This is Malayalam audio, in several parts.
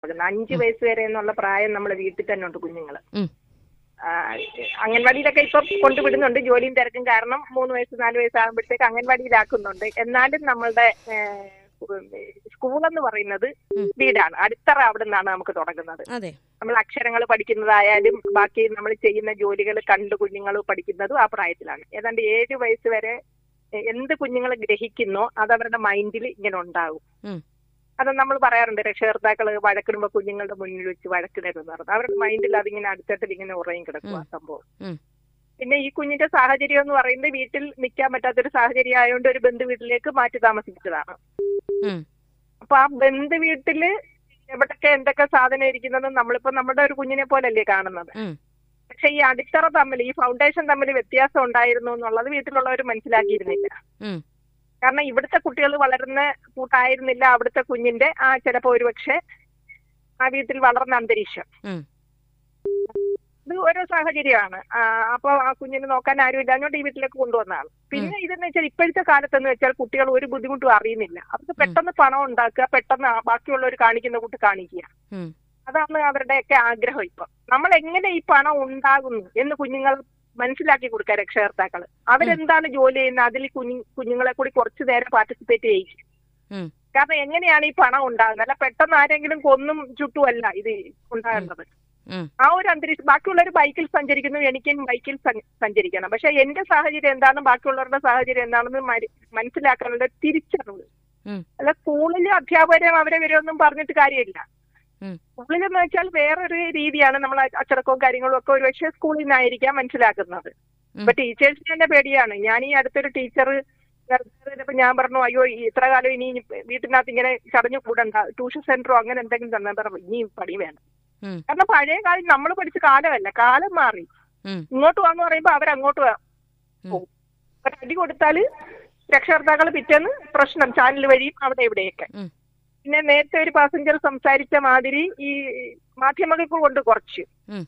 തുടങ്ങുന്നത് അഞ്ച് വയസ്സ് വരെ എന്നുള്ള പ്രായം നമ്മുടെ വീട്ടിൽ തന്നെ ഉണ്ട് കുഞ്ഞുങ്ങൾ ഉം. അംഗൻവാടിയിലൊക്കെ ഇപ്പൊ കൊണ്ടുവിടുന്നുണ്ട് ജോലിയും തിരക്കും കാരണം മൂന്ന് വയസ്സ് നാല് വയസ്സാകുമ്പോഴത്തേക്ക് അംഗൻവാടിയിലാക്കുന്നുണ്ട് എന്നാലും നമ്മളുടെ സ്കൂൾ എന്ന് പറയുന്നത് ഉം. വീടാണ് അടിത്തറ അവിടെ നിന്നാണ് നമുക്ക് തുടങ്ങുന്നത് അതെ നമ്മൾ അക്ഷരങ്ങൾ പഠിക്കുന്നതായാലും ബാക്കി നമ്മൾ ചെയ്യുന്ന ജോലികൾ കണ്ട് കുഞ്ഞുങ്ങൾ പഠിക്കുന്നതും ആ പ്രായത്തിലാണ് ഏതാണ്ട് ഏഴ് വയസ്സ് വരെ എ- എന്ത് കുഞ്ഞുങ്ങൾ ഗ്രഹിക്കുന്നോ അത് അവരുടെ മൈൻഡിൽ ഇങ്ങനെ ഉണ്ടാകും ഉം. അത് നമ്മൾ പറയാറുണ്ട് രക്ഷകർത്താക്കൾ വഴക്കിടുമ്പോൾ കുഞ്ഞുങ്ങളുടെ മുന്നിൽ വെച്ച് വഴക്കിടരുതെന്ന് പറഞ്ഞു അവരുടെ മൈൻഡിൽ അതിങ്ങനെ അടുത്തട്ടിൽ ഇങ്ങനെ ഉറയും കിടക്കും ആ സംഭവം ഉം. പിന്നെ ഈ കുഞ്ഞിന്റെ സാഹചര്യം എന്ന് പറയുന്നത് വീട്ടിൽ നിൽക്കാൻ പറ്റാത്തൊരു സാഹചര്യം ആയതുകൊണ്ട് ഒരു ബന്ധു വീട്ടിലേക്ക് മാറ്റി താമസിച്ചതാണ് ഉം. അപ്പൊ ആ ബന്ധു വീട്ടില് എവിടൊക്കെ എന്തൊക്കെ സാധനം ഇരിക്കുന്നത് നമ്മളിപ്പോ നമ്മുടെ ഒരു കുഞ്ഞിനെ പോലല്ലേ കാണുന്നത് ഉം. പക്ഷെ ഈ അടിത്തറ തമ്മിൽ ഈ ഫൗണ്ടേഷൻ തമ്മിൽ വ്യത്യാസം ഉണ്ടായിരുന്നു എന്നുള്ളത് വീട്ടിലുള്ളവർ മനസ്സിലാക്കിയിരുന്നില്ല ഉം. കാരണം ഇവിടുത്തെ കുട്ടികൾ വളരുന്ന കൂട്ടായിരുന്നില്ല അവിടുത്തെ കുഞ്ഞിന്റെ ആ ചിലപ്പോ ഒരുപക്ഷെ ആ വീട്ടിൽ വളർന്ന അന്തരീക്ഷം ഉം. ഇത് ഓരോ സാഹചര്യമാണ് ആ, അപ്പൊ ആ കുഞ്ഞിനെ നോക്കാൻ ആരും ഇല്ലാഞ്ഞോണ്ട് ഈ വീട്ടിലേക്ക് കൊണ്ടുവന്നതാണ് പിന്നെ ഇതെന്ന് വെച്ചാൽ ഇപ്പോഴത്തെ കാലത്തെന്ന് വെച്ചാൽ കുട്ടികൾ ഒരു ബുദ്ധിമുട്ടും അറിയുന്നില്ല അവർക്ക് പെട്ടെന്ന് പണം ഉണ്ടാക്കുക പെട്ടെന്ന് ആ ബാക്കിയുള്ളവർ കാണിക്കുന്ന കൂട്ട് കാണിക്കുക ഉം. അതാണ് അവരുടെയൊക്കെ ആഗ്രഹം ഇപ്പൊ നമ്മൾ എങ്ങനെ ഈ പണം ഉണ്ടാകുന്നു എന്ന് കുഞ്ഞുങ്ങൾ മനസ്സിലാക്കി കൊടുക്കുക രക്ഷകർത്താക്കൾ അവരെന്താണ് ജോലി ചെയ്യുന്നത് അതിൽ കുഞ്ഞു കുഞ്ഞുങ്ങളെ കൂടി കുറച്ചു നേരം പാർട്ടിസിപ്പേറ്റ് ചെയ്യിക്കും ഉം. കാരണം എങ്ങനെയാണ് ഈ പണം ഉണ്ടാകുന്നത് അല്ല പെട്ടെന്ന് ആരെങ്കിലും കൊന്നും ചുട്ടുമല്ല ഇത് ഉണ്ടാകേണ്ടത് ഉം. ആ ഒരു അന്തരീക്ഷം ബാക്കിയുള്ളവർ ബൈക്കിൽ സഞ്ചരിക്കുന്നു എനിക്കും ബൈക്കിൽ സഞ്ച- സഞ്ചരിക്കണം പക്ഷെ എന്റെ സാഹചര്യം എന്താണെന്നും ബാക്കിയുള്ളവരുടെ സാഹചര്യം എന്താണെന്ന് മരി- മനസ്സിലാക്കാനുള്ള തിരിച്ചറിവ് ഉം. അല്ല സ്കൂളിലെ അധ്യാപകരെ അവരെ വരെയൊന്നും പറഞ്ഞിട്ട് കാര്യമില്ല ഉം. സ്കൂളിലെന്ന് വെച്ചാൽ വേറൊരു രീതിയാണ് നമ്മൾ അച്ചടക്കവും കാര്യങ്ങളും ഒക്കെ ഒരുപക്ഷെ സ്കൂളിൽ നിന്നായിരിക്കാം മനസ്സിലാക്കുന്നത് ഉം. ഇപ്പൊ ടീച്ചേഴ്സിന് തന്നെ പേടിയാണ് ഞാൻ ഈ അടുത്തൊരു ടീച്ചർ ഇപ്പൊ ഞാൻ പറഞ്ഞു അയ്യോ ഈ ഇത്ര കാലം ഇനി വീട്ടിനകത്ത് ഇങ്ങനെ ചടഞ്ഞു കൂടണ്ട ട്യൂഷൻ സെന്ററോ അങ്ങനെ എന്തെങ്കിലും തന്നെ പറഞ്ഞു ഇനി പണി വേണം ഉം. കാരണം പഴയ കാലം നമ്മൾ പഠിച്ച കാലമല്ല കാലം മാറി ഉം. ഇങ്ങോട്ട് വാന്ന് പറയുമ്പോ അവരങ്ങോട്ട് വാ- ഉം. പോകും ഒരു അടി കൊടുത്താല് രക്ഷകർത്താക്കൾ പിറ്റേന്ന് പ്രശ്നം ചാനൽ വഴിയും അവിടെ ഇവിടെയൊക്കെ ഉം. പിന്നെ നേരത്തെ ഒരു പാസഞ്ചർ സംസാരിച്ച മാതിരി ഈ മാധ്യമങ്ങൾക്ക് കൊണ്ട് കുറച്ച് ഉം.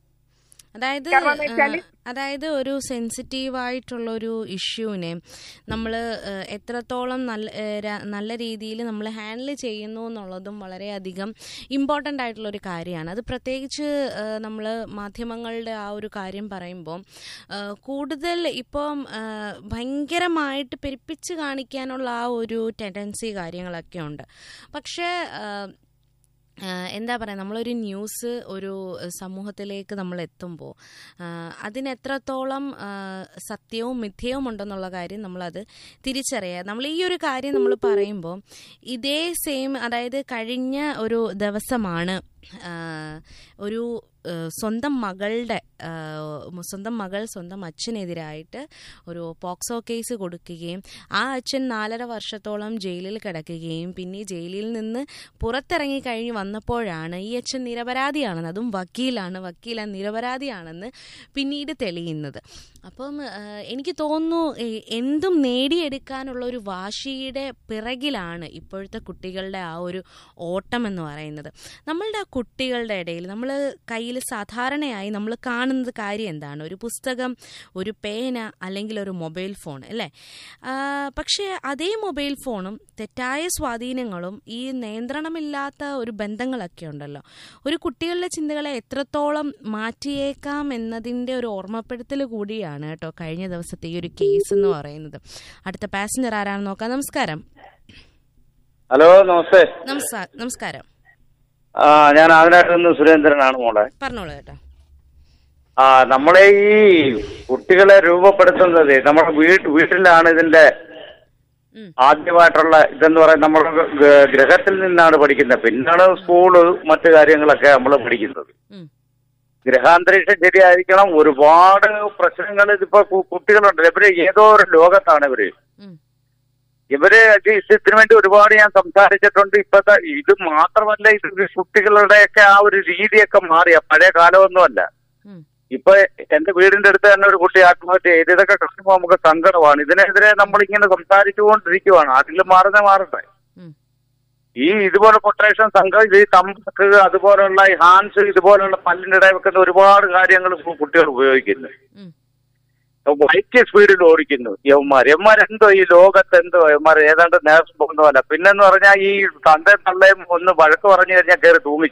അതായത് കാരണം എന്ന് വെച്ചാല് ആ, അതായത് ഒരു സെൻസിറ്റീവ് ആയിട്ടുള്ള ഒരു ഇഷ്യൂവിനെ നമ്മൾ എത്രത്തോളം നല്ല ഏ, ര- നല്ല രീതിയിൽ നമ്മൾ ഹാൻഡിൽ ചെയ്യുന്നു എന്നുള്ളതും വളരെയധികം ഇമ്പോർട്ടൻ്റ് ആയിട്ടുള്ള ഒരു കാര്യമാണ് അത് പ്രത്യേകിച്ച് നമ്മൾ മാധ്യമങ്ങളുടെ ആ ഒരു കാര്യം പറയുമ്പോൾ കൂടുതൽ ഇപ്പം ആ, ഭയങ്കരമായിട്ട് പെരുപ്പിച്ച് കാണിക്കാനുള്ള ആ ഒരു ടെൻഡൻസി കാര്യങ്ങളൊക്കെ ഉണ്ട് പക്ഷേ ആ, ആഹ് എന്താ പറയുക നമ്മളൊരു ന്യൂസ് ഒരു സമൂഹത്തിലേക്ക് നമ്മൾ എത്തുമ്പോൾ അതിന് എത്രത്തോളം ആഹ് സത്യവും മിഥ്യവും ഉണ്ടെന്നുള്ള കാര്യം നമ്മളത് തിരിച്ചറിയുക നമ്മൾ ഈ ഒരു കാര്യം നമ്മൾ പറയുമ്പോൾ ഇതേ സെയിം അതായത് കഴിഞ്ഞ ഒരു ദിവസമാണ് ആഹ് ഒരു ആഹ് സ്വന്തം മകളുടെ ആഹ് സ്വന്തം മകൾ സ്വന്തം അച്ഛനെതിരായിട്ട് ഒരു പോക്സോ കേസ് കൊടുക്കുകയും ആ അച്ഛൻ നാലര വർഷത്തോളം ജയിലിൽ കിടക്കുകയും പിന്നെ ഈ ജയിലിൽ നിന്ന് പുറത്തിറങ്ങി കഴിഞ്ഞ് വന്നപ്പോഴാണ് ഈ അച്ഛൻ നിരപരാധിയാണെന്ന് അതും വക്കീലാണ് വക്കീല നിരപരാധിയാണെന്ന് പിന്നീട് തെളിയുന്നത് അപ്പം ആഹ് എനിക്ക് തോന്നുന്നു എ- എന്തും നേടിയെടുക്കാനുള്ള ഒരു വാശിയുടെ പിറകിലാണ് ഇപ്പോഴത്തെ കുട്ടികളുടെ ആ ഒരു ഓട്ടം എന്ന് പറയുന്നത് നമ്മളുടെ ആ കുട്ടികളുടെ ഇടയിൽ നമ്മൾ കയ്യിൽ സാധാരണയായി നമ്മൾ കാണുന്നത് കാര്യം എന്താണ് ഒരു പുസ്തകം ഒരു പേന അല്ലെങ്കിൽ ഒരു മൊബൈൽ ഫോൺ അല്ലേ ആ, പക്ഷേ അതേ മൊബൈൽ ഫോണും തെറ്റായ സ്വാധീനങ്ങളും ഈ നിയന്ത്രണമില്ലാത്ത ഒരു ബന്ധങ്ങളൊക്കെ ഉണ്ടല്ലോ ഒരു കുട്ടികളുടെ ചിന്തകളെ എത്രത്തോളം മാറ്റിയേക്കാം എന്നതിൻ്റെ ഒരു ഓർമ്മപ്പെടുത്തൽ കൂടിയാണ് കേട്ടോ കഴിഞ്ഞ ദിവസത്തെ ഈ ഒരു കേസ് എന്ന് പറയുന്നത് അടുത്ത പാസഞ്ചർ ആരാണെന്ന് നോക്കാം നമസ്കാരം ഹലോ നമസ്തേ നമസ്കാരം നമസ്കാരം ആ ഞാൻ അതിനായിട്ട് നിന്ന് സുരേന്ദ്രനാണ് മോളെ പറഞ്ഞോളൂ കേട്ടോ ആ നമ്മളെ ഈ കുട്ടികളെ രൂപപ്പെടുത്തുന്നത് നമ്മുടെ വീട്ട് വീട്ടിലാണ് ഇതിന്റെ ഉം. ആദ്യമായിട്ടുള്ള ഇതെന്ന് പറയുന്നത് നമ്മൾ ഗ്രഹത്തിൽ നിന്നാണ് പഠിക്കുന്നത് പിന്നാണ് സ്കൂള് മറ്റു കാര്യങ്ങളൊക്കെ നമ്മൾ പഠിക്കുന്നത് ഉം. ഗ്രഹാന്തരീക്ഷം ശരിയായിരിക്കണം ഒരുപാട് പ്രശ്നങ്ങൾ ഇതിപ്പോ കു- കുട്ടികളുണ്ട് ഇവര് ഏതോ ഒരു ലോകത്താണ് ഇവര് ഉം. ഇവര് ഇതിനു വേണ്ടി ഒരുപാട് ഞാൻ സംസാരിച്ചിട്ടുണ്ട് ഇപ്പത്തെ ഇത് മാത്രമല്ല ഇത് കുട്ടികളുടെയൊക്കെ ആ ഒരു രീതിയൊക്കെ മാറിയ പഴയ കാലമൊന്നുമല്ല ഉം. ഇപ്പൊ എന്റെ വീടിന്റെ അടുത്ത് തന്നെ ഒരു കുട്ടി ആത്മഹത്യ ചെയ്ത് ഇതൊക്കെ കാണുമ്പോൾ നമുക്ക് സങ്കടമാണ് ഇതിനെതിരെ നമ്മൾ ഇങ്ങനെ സംസാരിച്ചുകൊണ്ടിരിക്കുവാണ് അതിൽ മാറുന്ന മാറട്ടെ ഉം. ഈ ഇതുപോലെ കൊട്ടേഷൻ സംഘം ഇത് ഈ തമ്പക്ക് അതുപോലുള്ള ഈ ഹാൻസ് ഇതുപോലുള്ള പല്ലിൻ്റെ ഇടയിൽ വെക്കുന്ന ഒരുപാട് കാര്യങ്ങൾ കുട്ടികൾ ഉപയോഗിക്കുന്നു ഉം. വൈറ്റ് സ്പീഡിൽ ഓടിക്കുന്നു യവന്മാർ യവന്മാരെന്തോ ഈ ലോകത്ത് എന്തോ യവന്മാർ ഏതാണ്ട് നേഴ്സ് പോകുന്ന പോലെ പിന്നെന്ന് പറഞ്ഞാൽ ഈ തന്റെ തള്ളയും ഒന്ന് വഴക്ക് പറഞ്ഞു കഴിഞ്ഞാൽ കയറി തൂങ്ങി